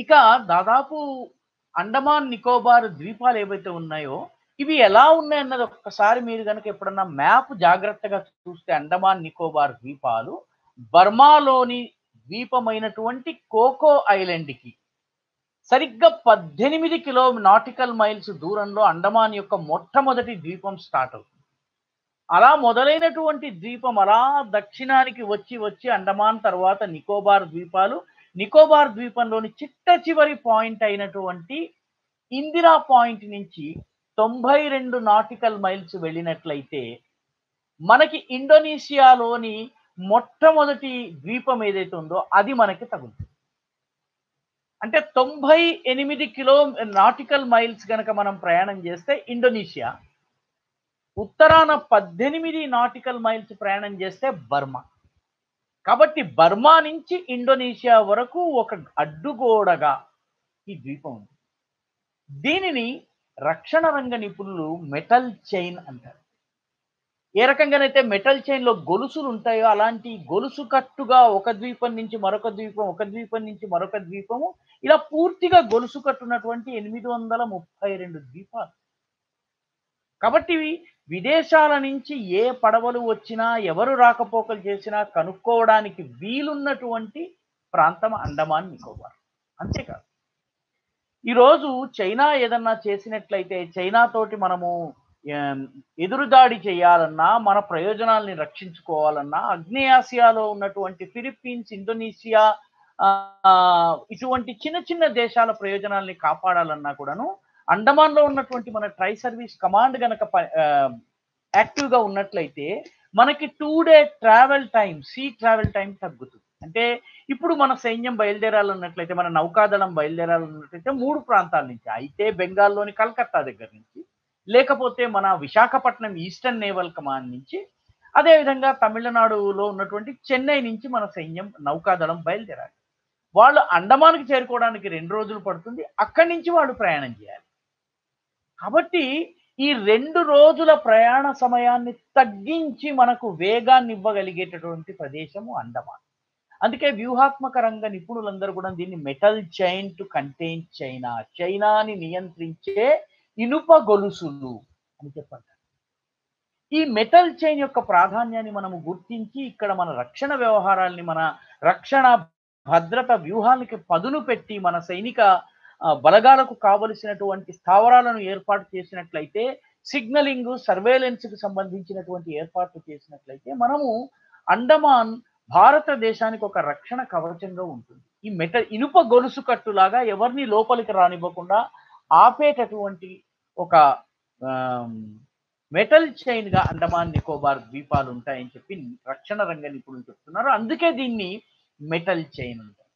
ఇక దాదాపు అండమాన్ నికోబార్ ద్వీపాలు ఏవైతే ఉన్నాయో ఇవి ఎలా ఉన్నాయన్నది ఒక్కసారి మీరు కనుక ఎప్పుడన్నా మ్యాప్ జాగ్రత్తగా చూస్తే అండమాన్ నికోబార్ ద్వీపాలు బర్మాలోని ద్వీపమైనటువంటి కోకో ఐలాండ్కి సరిగ్గా పద్దెనిమిది కిలో నాటికల్ మైల్స్ దూరంలో అండమాన్ యొక్క మొట్టమొదటి ద్వీపం స్టార్ట్ అవుతుంది అలా మొదలైనటువంటి ద్వీపం అలా దక్షిణానికి వచ్చి వచ్చి అండమాన్ తర్వాత నికోబార్ ద్వీపాలు నికోబార్ ద్వీపంలోని చిట్ట చివరి పాయింట్ అయినటువంటి ఇందిరా పాయింట్ నుంచి తొంభై రెండు నాటికల్ మైల్స్ వెళ్ళినట్లయితే మనకి ఇండోనేషియాలోని మొట్టమొదటి ద్వీపం ఏదైతే ఉందో అది మనకి తగులుతుంది అంటే తొంభై ఎనిమిది కిలో నాటికల్ మైల్స్ గనక మనం ప్రయాణం చేస్తే ఇండోనేషియా ఉత్తరాన పద్దెనిమిది నాటికల్ మైల్స్ ప్రయాణం చేస్తే బర్మా కాబట్టి బర్మా నుంచి ఇండోనేషియా వరకు ఒక అడ్డుగోడగా ఈ ద్వీపం ఉంది దీనిని రక్షణ రంగ నిపుణులు మెటల్ చైన్ అంటారు ఏ రకంగానైతే మెటల్ చైన్ లో గొలుసులు ఉంటాయో అలాంటి గొలుసు కట్టుగా ఒక ద్వీపం నుంచి మరొక ద్వీపం ఒక ద్వీపం నుంచి మరొక ద్వీపము ఇలా పూర్తిగా గొలుసు కట్టున్నటువంటి ఎనిమిది వందల ముప్పై రెండు ద్వీపాలు కాబట్టి విదేశాల నుంచి ఏ పడవలు వచ్చినా ఎవరు రాకపోకలు చేసినా కనుక్కోవడానికి వీలున్నటువంటి ప్రాంతం అండమాన్ నికోబార్ అంతేకాదు ఈరోజు చైనా ఏదన్నా చేసినట్లయితే చైనా తోటి మనము ఏం, ఎదురుదాడి చేయాలన్నా మన ప్రయోజనాల్ని రక్షించుకోవాలన్నా అగ్నేయాసియాలో ఉన్నటువంటి ఫిలిప్పీన్స్ ఇండోనేషియా ఆ, ఇటువంటి చిన్న చిన్న దేశాల ప్రయోజనాల్ని కాపాడాలన్నా కూడాను అండమాన్ లో ఉన్నటువంటి మన ట్రై సర్వీస్ కమాండ్ గనక ప- ఆ, యాక్టివ్ గా ఉన్నట్లయితే మనకి two day travel time sea travel time తగ్గుతుంది అంటే ఇప్పుడు మన సైన్యం బయలుదేరాలన్నట్లయితే మన నౌకాదళం బయలుదేరాలన్నట్లయితే మూడు ప్రాంతాల నుంచి అయితే బెంగాల్లోని కలకత్తా దగ్గర నుంచి లేకపోతే మన విశాఖపట్నం ఈస్టర్న్ నేవల్ కమాండ్ నుంచి అదేవిధంగా తమిళనాడులో ఉన్నటువంటి చెన్నై నుంచి మన సైన్యం నౌకాదళం బయలుదేరాలి వాళ్ళు అండమాన్కి చేరుకోవడానికి రెండు రోజులు పడుతుంది అక్కడి నుంచి వాళ్ళు ప్రయాణం చేయాలి కాబట్టి ఈ రెండు రోజుల ప్రయాణ సమయాన్ని తగ్గించి మనకు వేగాన్ని ఇవ్వగలిగేటటువంటి ప్రదేశము అండమాన్ అందుకే వ్యూహాత్మక రంగ నిపుణులందరూ కూడా దీన్ని metal chain to contain China చైనాని నియంత్రించే ఇనుప గొలుసులు అని చెప్పంటారు ఈ మెటల్ చైన్ యొక్క ప్రాధాన్యాన్ని మనము గుర్తించి ఇక్కడ మన రక్షణ వ్యవహారాల్ని మన రక్షణ భద్రత వ్యూహానికి పదును పెట్టి మన సైనిక ఆ, బలగాలకు కావలసినటువంటి స్థావరాలను ఏర్పాటు చేసినట్లయితే సిగ్నలింగ్ సర్వేలెన్స్ కు సంబంధించినటువంటి ఏర్పాట్లు చేసినట్లయితే మనము అండమాన్ భారతదేశానికి ఒక రక్షణ కవచంగా ఉంటుంది ఈ మెట ఇనుప గొలుసు కట్టులాగా ఎవరిని లోపలికి రానివ్వకుండా ఆపేటటువంటి ఒక మెటల్ చైన్ గా అండమాన్ నికోబార్ ద్వీపాలు ఉంటాయని చెప్పి రక్షణ రంగ నిపుణులు చెప్తున్నారు అందుకే దీన్ని మెటల్ చైన్ అంటారు